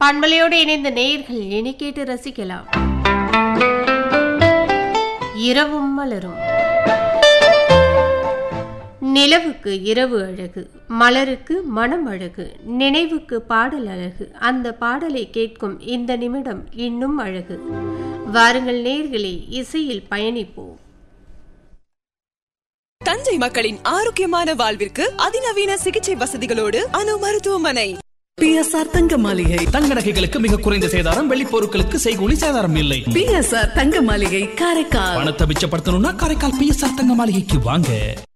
பண்பலையோடு இணைந்த நேயர்கள் இனி கேட்டு ரசிக்கலாம் இரவும் மலரும் நிலவுக்கு இரவு அழகு மலருக்கு மனம் அழகு நினைவுக்கு பாடல் அழகு அந்த பாடலை கேட்கும் இந்த நிமிடம் இன்னும் அழகு வாருங்கள் நேர்களே இசையில் பயணிப்போம் தஞ்சை மக்களின் ஆரோக்கியமான வாழ்விற்கு அதிநவீன சிகிச்சை வசதிகளோடு அணு மருத்துவமனை பிஎஸ்ஆர் தங்க மாளிகை தங்க நகைகளுக்கு மிக குறைந்த சேதாரம் வெள்ளி பொருட்களுக்கு செய்கூலி சேதாரம் இல்லை பிஎஸ்ஆர் தங்க மாளிகை காரைக்கால் பணத்தை மிச்சப்படுத்தணும்னா காரைக்கால் பிஎஸ்ஆர் தங்க மாளிகைக்கு வாங்க